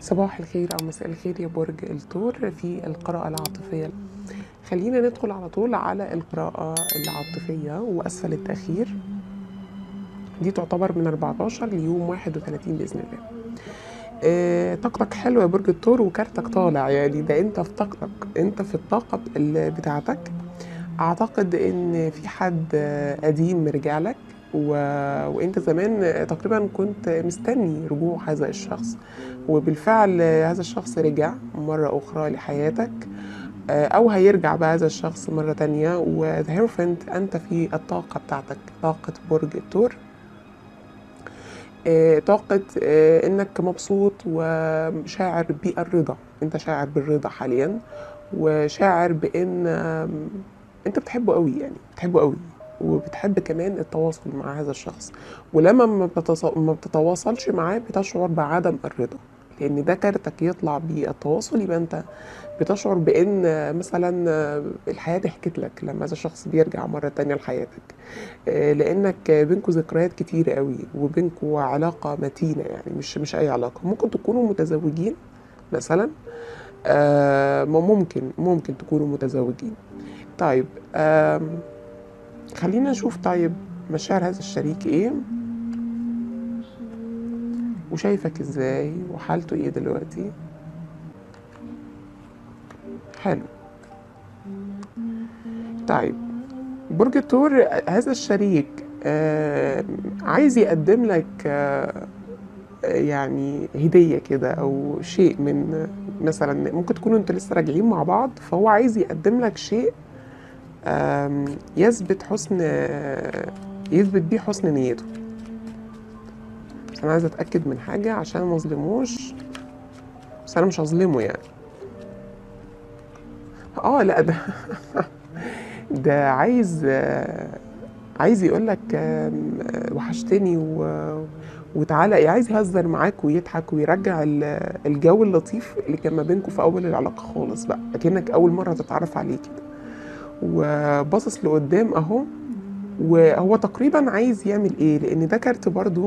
صباح الخير أو مساء الخير يا برج الثور في القراءة العاطفية خلينا ندخل على طول على القراءة العاطفية وأسفل التأخير دي تعتبر من 14 ليوم 31 بإذن الله آه، طاقتك حلوة يا برج الثور وكارتك طالع يعني ده انت في طاقتك انت في الطاقة ال- بتاعتك اعتقد ان في حد آه، قديم مرجع لك و... وانت زمان آه، تقريبا كنت مستني رجوع هذا الشخص وبالفعل آه، هذا الشخص رجع مرة أخرى لحياتك آه، أو هيرجع بقى هذا الشخص مرة تانية وهيرفنت أنت في الطاقة بتاعتك طاقة برج الثور آه، طاقة آه، إنك مبسوط وشاعر بالرضا أنت شاعر بالرضا حاليا وشاعر بإن آم، أنت بتحبه قوي يعني بتحبه قوي وبتحب كمان التواصل مع هذا الشخص ولما ما بتتص- ما بتتواصلش معاه بتشعر بعدم الرضا لأن ده كارتك يطلع بالتواصل يبقى أنت بتشعر بإن آه، مثلا آه، الحياة ضحكت لك لما هذا الشخص بيرجع مرة تانية لحياتك آه، لانك بينكوا ذكريات كتير قوي وبينكوا علاقه متينه يعني مش مش اي علاقه ممكن تكونوا متزوجين مثلا آه، ممكن ممكن تكونوا متزوجين طيب آم، خلينا نشوف طيب مشاعر هذا الشريك ايه وشايفك ازاي وحالته ايه دلوقتي حلو طيب برج الثور هذا الشريك آه، عايز يقدم لك آه، يعني هدية كده أو شيء من مثلا ممكن تكونوا انتوا لسه راجعين مع بعض فهو عايز يقدم لك شيء آم، يثبت حسن آه، يثبت بيه حسن نيته بس أنا عايزة أتأكد من حاجة عشان ما أظلموش بس أنا مش هظلمه يعني اه لا ده ده عايز آه، عايز يقول لك وحشتني و... وتعالى عايز يهزر معاك ويضحك ويرجع ال- الجو اللطيف اللي كان ما بينكم في اول العلاقه خالص بقى اكنك اول مره تتعرف عليه كده وباصص لقدام اهو وهو تقريبا عايز يعمل ايه لان ده كارت برضو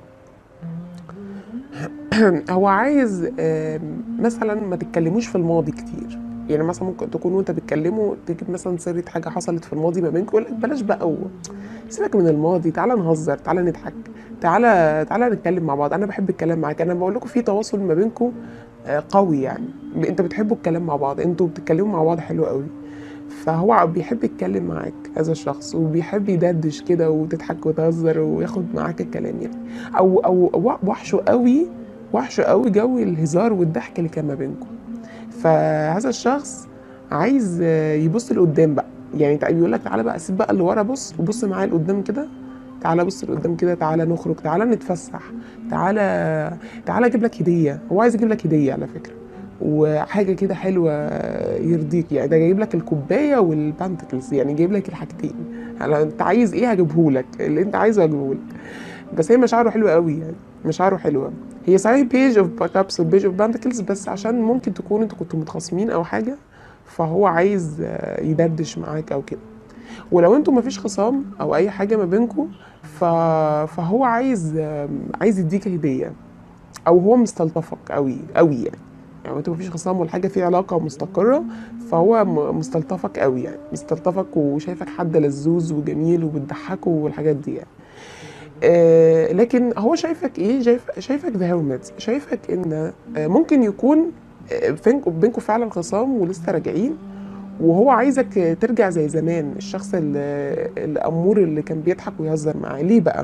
هو عايز آم، مثلا ما تتكلموش في الماضي كتير يعني مثلا ممكن تكونوا انت بتتكلموا تجيب مثلا سيره حاجه حصلت في الماضي ما بينكم يقول لك بلاش بقى و... سيبك من الماضي تعالى نهزر تعالى نضحك تعالى تعالى نتكلم مع بعض انا بحب الكلام معاك انا بقول لكم في تواصل ما بينكم آه، قوي يعني انت بتحبوا الكلام مع بعض انتوا بتتكلموا مع بعض حلو قوي فهو بيحب يتكلم معاك هذا الشخص وبيحب يدردش كده وتضحك وتهزر وياخد معاك الكلام يعني او او وحشه قوي وحشه قوي جو الهزار والضحك اللي كان ما بينكم فهذا الشخص عايز آه، يبص لقدام بقى يعني تع- بيقول لك تعالى بقى سيب بقى اللي ورا بص وبص معايا لقدام كده تعالى بص لقدام كده تعالى نخرج تعالى نتفسح تعالى تعالى اجيب لك هديه هو عايز يجيب لك هديه على فكره وحاجه كده حلوه يرضيك يعني ده جايب لك الكوبايه والبانتكلز يعني جايب لك الحاجتين يعني انت عايز ايه هجيبه لك اللي انت عايزه هجيبه لك بس هي مشاعره حلوه قوي يعني مشاعره حلوه هي صحيح بيج اوف باك ابس وبيج اوف بانتكلز بس عشان ممكن تكونوا انتوا كنتوا متخاصمين او حاجه فهو عايز آه، يدردش معاك او كده ولو انتوا مفيش خصام او اي حاجه ما بينكم ف... فهو عايز آم، عايز يديك هديه او هو مستلطفك قوي قوي يعني يعني انتوا مفيش خصام ولا حاجه في علاقه مستقره فهو م- مستلطفك قوي يعني مستلطفك وشايفك حد لذوذ وجميل وبتضحكه والحاجات دي يعني آه لكن هو شايفك ايه شايف شايفك ذا هيرمت شايفك ان آه ممكن يكون آه، بينكم بينكم فعلا خصام ولسه راجعين وهو عايزك ترجع زي زمان الشخص ال- الأمور اللي كان بيضحك ويهزر معاه ليه بقى؟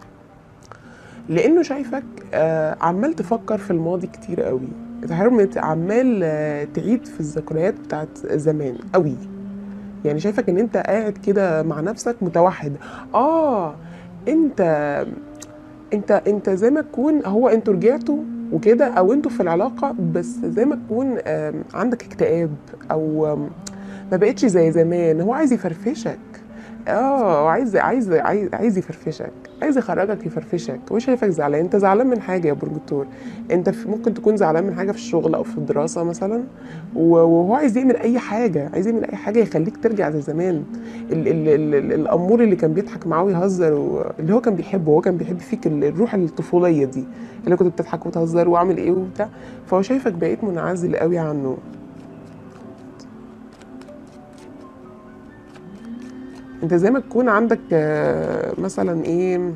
لأنه شايفك آه، عمال تفكر في الماضي كتير قوي هرمت عمال آه، تعيد في الذكريات بتاعت زمان قوي يعني شايفك ان انت قاعد كده مع نفسك متوحد اه انت انت انت زي ما تكون هو انتوا رجعتوا وكده او انتوا في العلاقه بس زي ما تكون آم، عندك اكتئاب او آم، ما بقتش زي زمان هو عايز يفرفشك اه هو عايز عايز عايز عايز يفرفشك عايز يخرجك يفرفشك هو شايفك زعلان انت زعلان من حاجه يا برج الثور انت في ممكن تكون زعلان من حاجه في الشغل او في الدراسه مثلا و- وهو عايز يعمل اي حاجه عايز يعمل اي حاجه يخليك ترجع زي زمان ال ال ال ال الامور اللي كان بيضحك معاه ويهزر و- اللي هو كان بيحبه هو كان بيحب فيك ال- الروح الطفوليه دي اللي كنت بتضحك وتهزر واعمل ايه وبتاع فهو شايفك بقيت منعزل قوي عنه انت زي ما تكون عندك آه، مثلا ايه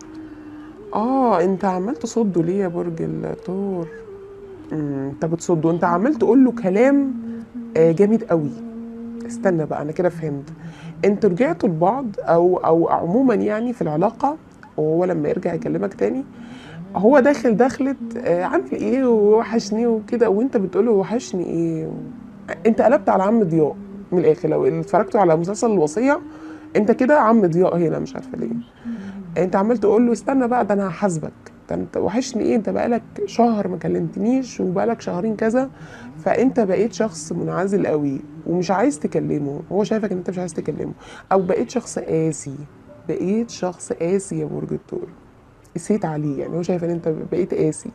اه انت عمال تصده ليه يا برج الثور مم، انت بتصده انت عمال تقول له كلام آه، جامد قوي استنى بقى انا كده فهمت انتوا رجعتوا لبعض او او عموما يعني في العلاقه وهو لما يرجع يكلمك تاني هو داخل دخلت آه، عامل ايه ووحشني وكده وانت بتقول له وحشني ايه انت قلبت على عم ضياء من الاخر لو اتفرجتوا على مسلسل الوصيه انت كده عم ضياء هنا مش عارفه ليه انت عمال تقول له استنى بقى ده انا هحاسبك ده انت وحشني ايه انت بقالك شهر ما كلمتنيش وبقالك شهرين كذا فانت بقيت شخص منعزل قوي ومش عايز تكلمه هو شايفك ان انت مش عايز تكلمه او بقيت شخص قاسي بقيت شخص قاسي يا برج الثور قسيت عليه يعني هو شايف ان انت بقيت قاسي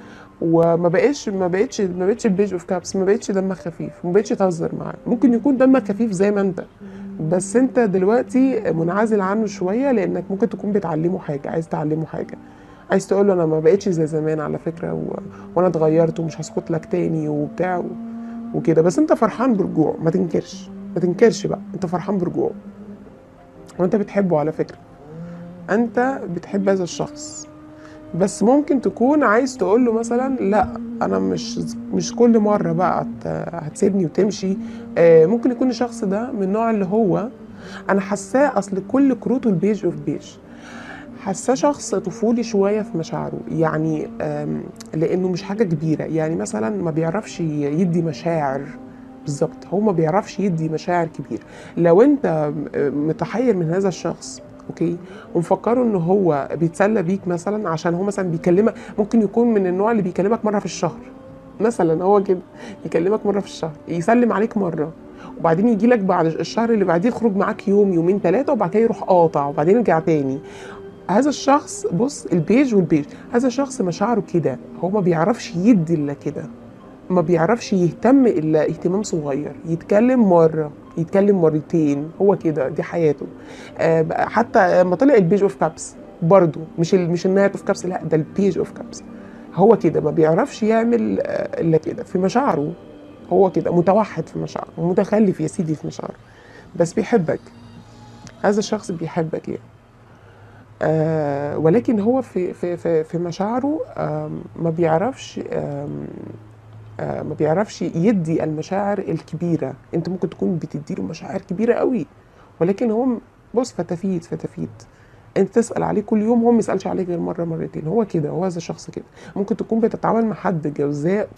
وما بقاش ما بقتش ما بقتش البيج اوف كابس ما بقتش دمك خفيف ما بقتش تهزر معاه ممكن يكون دمك خفيف زي ما انت بس انت دلوقتي منعزل عنه شويه لانك ممكن تكون بتعلمه حاجه عايز تعلمه حاجه عايز تقول له انا ما بقتش زي زمان على فكره و... وانا اتغيرت ومش هسكت لك تاني وبتاع و... وكده بس انت فرحان برجوعه ما تنكرش ما تنكرش بقى انت فرحان برجوعه وانت بتحبه على فكره انت بتحب هذا الشخص بس ممكن تكون عايز تقول له مثلا لا انا مش مش كل مره بقى هت- هتسيبني وتمشي آه، ممكن يكون الشخص ده من النوع اللي هو انا حاساه اصل كل كروته البيج اوف بيج حاساه شخص طفولي شويه في مشاعره يعني آم، لانه مش حاجه كبيره يعني مثلا ما بيعرفش يدي مشاعر بالظبط هو ما بيعرفش يدي مشاعر كبيره لو انت م- متحير من هذا الشخص اوكي ومفكره ان هو بيتسلى بيك مثلا عشان هو مثلا بيكلمك ممكن يكون من النوع اللي بيكلمك مره في الشهر مثلا هو كده يكلمك مره في الشهر يسلم عليك مره وبعدين يجي لك بعد الشهر اللي بعديه يخرج معاك يوم يومين ثلاثه وبعد كده يروح قاطع وبعدين يرجع تاني هذا الشخص بص البيج والبيج هذا الشخص مشاعره كده هو ما بيعرفش يدي الا كده ما بيعرفش يهتم الا اهتمام صغير يتكلم مره يتكلم مرتين هو كده دي حياته آه بقى حتى لما طلع البيج اوف كابس برضه مش ال مش النايت اوف كابس لا ده البيج اوف كابس هو كده ما بيعرفش يعمل آه، الا كده في مشاعره هو كده متوحد في مشاعره متخلف يا سيدي في مشاعره بس بيحبك هذا الشخص بيحبك يعني آه ولكن هو في في في, في مشاعره آم، ما بيعرفش آم، آه ما بيعرفش يدي المشاعر الكبيره انت ممكن تكون بتديله مشاعر كبيره قوي ولكن هو م- بص فتافيت فتافيت انت تسال عليه كل يوم هو ما يسالش عليك غير مره مرتين هو كده هو هذا الشخص كده ممكن تكون بتتعامل مع حد جوزاء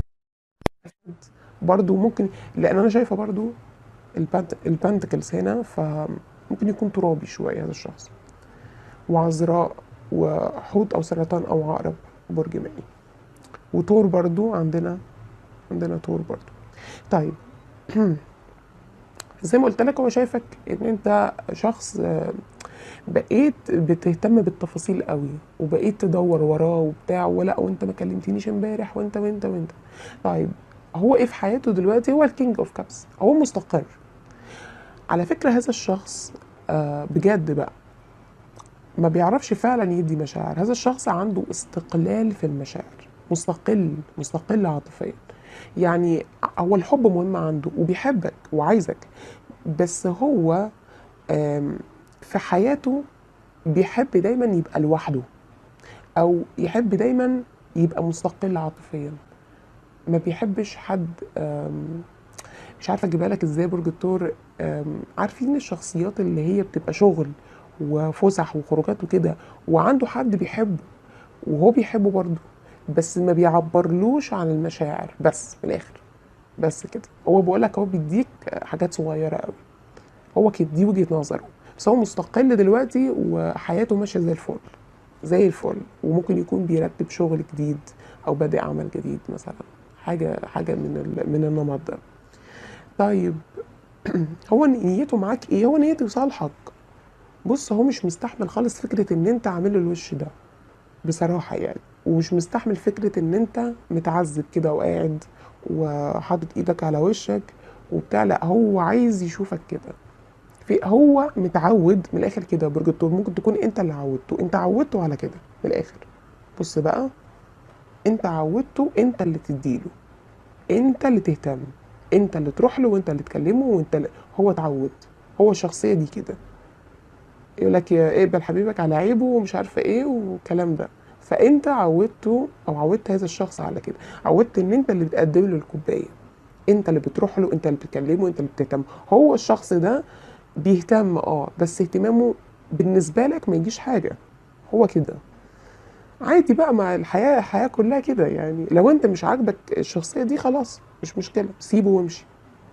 برضو ممكن لان انا شايفه برضو البنت البنتكلز هنا فممكن يكون ترابي شويه هذا الشخص وعذراء وحوت او سرطان او عقرب برج مائي وتور برضو عندنا عندنا تور برضو طيب زي ما قلت لك هو شايفك ان انت شخص آه، بقيت بتهتم بالتفاصيل قوي وبقيت تدور وراه وبتاع ولا وانت ما كلمتنيش امبارح وانت وانت وانت طيب هو ايه في حياته دلوقتي هو الكينج اوف كابس هو مستقر على فكرة هذا الشخص آه، بجد بقى ما بيعرفش فعلا يدي مشاعر هذا الشخص عنده استقلال في المشاعر مستقل مستقل عاطفيا يعني هو الحب مهم عنده وبيحبك وعايزك بس هو آم، في حياته بيحب دايما يبقى لوحده او يحب دايما يبقى مستقل عاطفيا ما بيحبش حد آم، مش عارفه اجيبها لك ازاي برج الثور آم، عارفين الشخصيات اللي هي بتبقى شغل وفسح وخروجات وكده وعنده حد بيحبه وهو بيحبه برضه بس ما بيعبرلوش عن المشاعر بس في الاخر بس كده هو بيقول لك هو بيديك حاجات صغيره قوي هو كده دي وجهه نظره بس هو مستقل دلوقتي وحياته ماشيه زي الفل زي الفل وممكن يكون بيرتب شغل جديد او بادئ عمل جديد مثلا حاجه حاجه من ال- من النمط ده طيب هو نيته معاك ايه هو نيته يصالحك بص هو مش مستحمل خالص فكره ان انت عامل له الوش ده بصراحه يعني ومش مستحمل فكره ان انت متعذب كده وقاعد وحاطط ايدك على وشك وبتاع لا هو عايز يشوفك كده في هو متعود من الاخر كده يا برج الثور ممكن تكون انت اللي عودته انت عودته على كده من الاخر بص بقى انت عودته انت اللي تديله انت اللي تهتم انت اللي تروح له وانت اللي تكلمه وانت اللي هو اتعود هو الشخصيه دي كده يقول لك يا اقبل حبيبك على عيبه ومش عارفه ايه والكلام ده فانت عودته او عودت هذا الشخص على كده عودت ان انت اللي بتقدم له الكوبايه انت اللي بتروح له انت اللي بتكلمه انت اللي بتهتم هو الشخص ده بيهتم اه بس اهتمامه بالنسبه لك ما يجيش حاجه هو كده عادي بقى مع الحياه الحياه كلها كده يعني لو انت مش عاجبك الشخصيه دي خلاص مش مشكله سيبه وامشي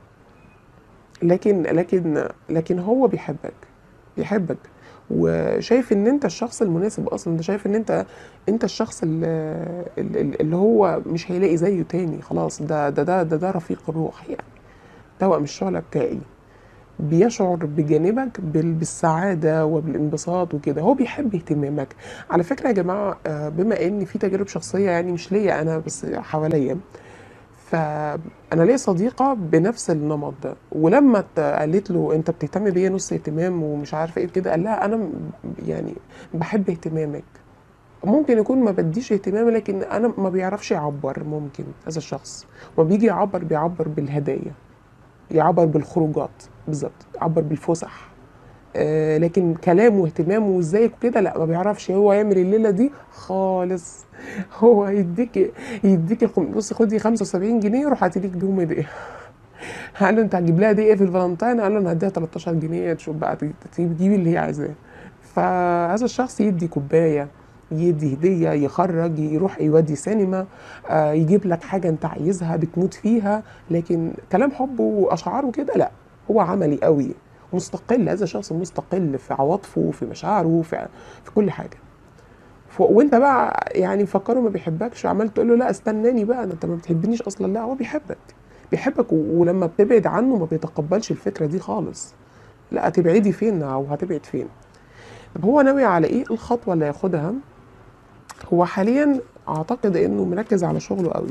لكن لكن لكن هو بيحبك بيحبك وشايف ان انت الشخص المناسب اصلا ده شايف ان انت انت الشخص اللي, اللي هو مش هيلاقي زيه تاني خلاص ده ده ده ده, ده رفيق الروح يعني توأم الشعلة بتاعي بيشعر بجانبك بال- بالسعادة وبالانبساط وكده هو بيحب اهتمامك على فكرة يا جماعة آه، بما ان في تجارب شخصية يعني مش ليا انا بس حواليا فانا ليا صديقه بنفس النمط ده ولما ت- قالت له انت بتهتم بيا نص اهتمام ومش عارفه ايه كده قال لها انا م- يعني بحب اهتمامك ممكن يكون ما بديش اهتمام لكن انا ما بيعرفش يعبر ممكن هذا الشخص وما بيجي يعبر بيعبر بالهدايا يعبر بالخروجات بالظبط يعبر بالفسح آه لكن كلامه واهتمامه وازيك وكده لا ما بيعرفش هو يعمل الليله دي خالص هو يديك يديك الخم- بص خدي 75 جنيه روح هاتي لك بيهم هديه قال له انت هتجيب لها دي ايه في الفالنتين قال له انا هديها 13 جنيه تشوف بقى تجيب تجيب اللي هي عايزاه فهذا الشخص يدي كوبايه يدي هديه يخرج يروح يودي سينما آه يجيب لك حاجه انت عايزها بتموت فيها لكن كلام حب واشعار وكده لا هو عملي قوي مستقل هذا شخص مستقل في عواطفه في مشاعره في, في كل حاجه ف... وانت بقى يعني مفكره ما بيحبكش عمال تقول له لا استناني بقى انت ما بتحبنيش اصلا لا هو بيحبك بيحبك و... ولما بتبعد عنه ما بيتقبلش الفكره دي خالص لا هتبعدي فين او هتبعد فين طب هو ناوي على ايه الخطوه اللي هياخدها هو حاليا اعتقد انه مركز على شغله قوي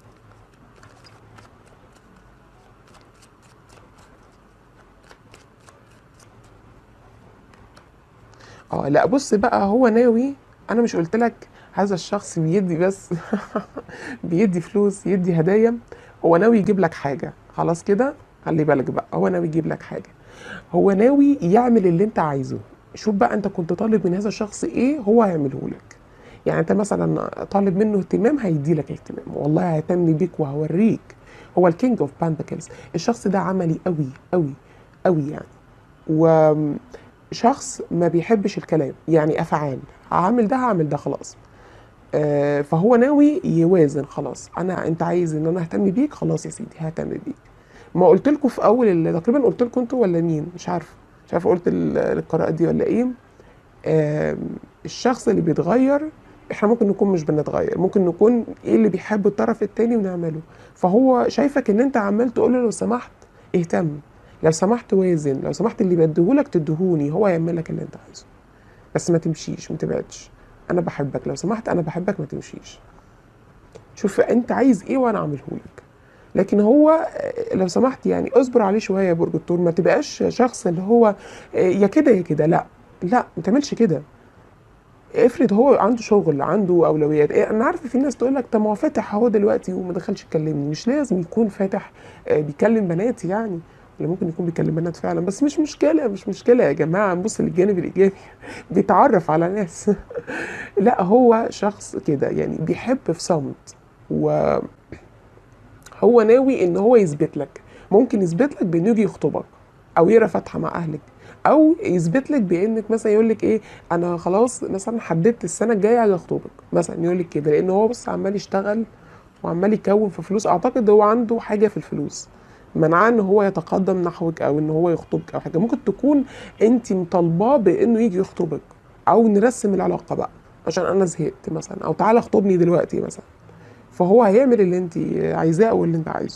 اه لا بص بقى هو ناوي انا مش قلت لك هذا الشخص بيدي بس بيدي فلوس يدي هدايا هو ناوي يجيب لك حاجه خلاص كده خلي بالك بقى هو ناوي يجيب لك حاجه هو ناوي يعمل اللي انت عايزه شوف بقى انت كنت طالب من هذا الشخص ايه هو هيعمله لك يعني انت مثلا طالب منه اهتمام هيدي لك اهتمام والله هيهتم بيك وهوريك هو الكينج اوف بانتكلز الشخص ده عملي قوي قوي قوي يعني وشخص ما بيحبش الكلام يعني افعال هعمل ده هعمل ده خلاص آه، فهو ناوي يوازن خلاص انا انت عايز ان انا اهتم بيك خلاص يا سيدي ههتم بيك ما قلت لكم في اول ال- تقريبا قلت لكم انتوا ولا مين مش عارفه مش عارفه قلت ال- القراءه دي ولا ايه آم، الشخص اللي بيتغير احنا ممكن نكون مش بنتغير ممكن نكون ايه اللي بيحب الطرف التاني ونعمله فهو شايفك ان انت عمال تقول له لو سمحت اهتم لو سمحت وازن لو سمحت اللي بديهولك تديهوني هو هيعمل لك اللي انت عايزه بس ما تمشيش ما تبعدش انا بحبك لو سمحت انا بحبك ما تمشيش شوف انت عايز ايه وانا اعمله لك لكن هو آه، لو سمحت يعني اصبر عليه شويه يا برج الثور ما تبقاش شخص اللي هو آه، يا كده يا كده لا لا ما تعملش كده افرض هو عنده شغل عنده اولويات إيه انا عارفه في ناس تقول لك طب ما هو فاتح اهو دلوقتي وما دخلش يكلمني مش لازم يكون فاتح آه، بيكلم بنات يعني ولا ممكن يكون بيكلم بنات فعلا بس مش مشكله مش مشكله يا جماعه نبص للجانب الايجابي بيتعرف على ناس لا هو شخص كده يعني بيحب في صمت وهو ناوي ان هو يثبت لك ممكن يثبت لك بانه يجي يخطبك او يقرا فاتحه مع اهلك او يثبت لك بانك مثلا يقول لك ايه انا خلاص مثلا حددت السنه الجايه عايز اخطبك مثلا يقول لك كده لان هو بص عمال يشتغل وعمال يكون في فلوس اعتقد هو عنده حاجه في الفلوس منعاه ان هو يتقدم نحوك او ان هو يخطبك او حاجه ممكن تكون انت مطالباه بانه يجي يخطبك او نرسم العلاقه بقى عشان انا زهقت مثلا او تعالى اخطبني دلوقتي مثلا فهو هيعمل اللي انت عايزاه او اللي انت عايزه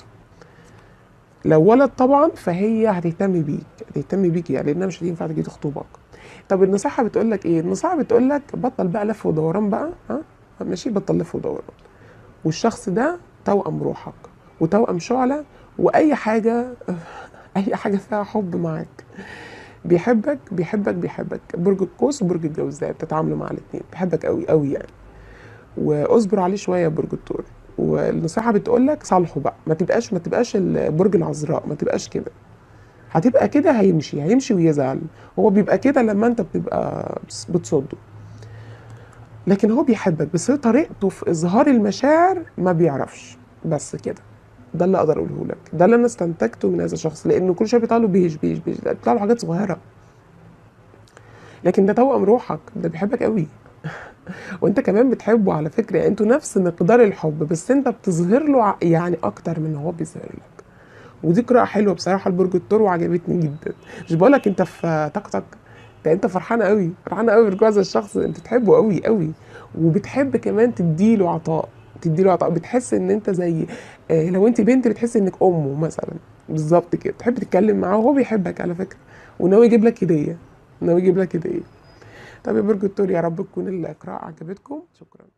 لو ولد طبعا فهي هتهتم بيك هتهتم بيك يعني لانها مش هتنفع تيجي تخطبك طب النصيحه بتقول لك ايه النصيحه بتقول لك بطل بقى لف ودوران بقى ها ماشي بطل لف ودوران والشخص ده توأم روحك وتوأم شعلة واي حاجه اي حاجه فيها حب معاك بيحبك بيحبك بيحبك برج القوس وبرج الجوزاء بتتعاملوا مع الاثنين بيحبك قوي قوي يعني واصبر عليه شويه يا برج الثور والنصيحه بتقول لك صالحه بقى ما تبقاش ما تبقاش برج العذراء ما تبقاش كده هتبقى كده هيمشي هيمشي ويزعل هو بيبقى كده لما انت بتبقى بتصده لكن هو بيحبك بس هي طريقته في اظهار المشاعر ما بيعرفش بس كده ده اللي اقدر اقوله لك ده اللي انا استنتجته من هذا الشخص لانه كل شويه بيطلع له بيج بيج بيج لا، بيطلع له حاجات صغيره لكن ده توأم روحك ده بيحبك قوي وانت كمان بتحبه على فكره يعني انتوا نفس مقدار الحب بس انت بتظهر له ع- يعني اكتر من هو بيظهر لك ودي قراءه حلوه بصراحه لبرج الثور وعجبتني جدا مش بقول لك انت في طاقتك ده انت فرحانه قوي فرحانه قوي برجوع هذا الشخص انت بتحبه قوي قوي وبتحب كمان تديله عطاء تديله عطاء بتحس ان انت زي آه، لو انت بنت بتحس انك امه مثلا بالظبط كده تحب تتكلم معاه وهو بيحبك على فكره وناوي يجيب لك هديه ناوي يجيب لك هديه طب يا برج الثور يا رب تكون القراءه عجبتكم شكرا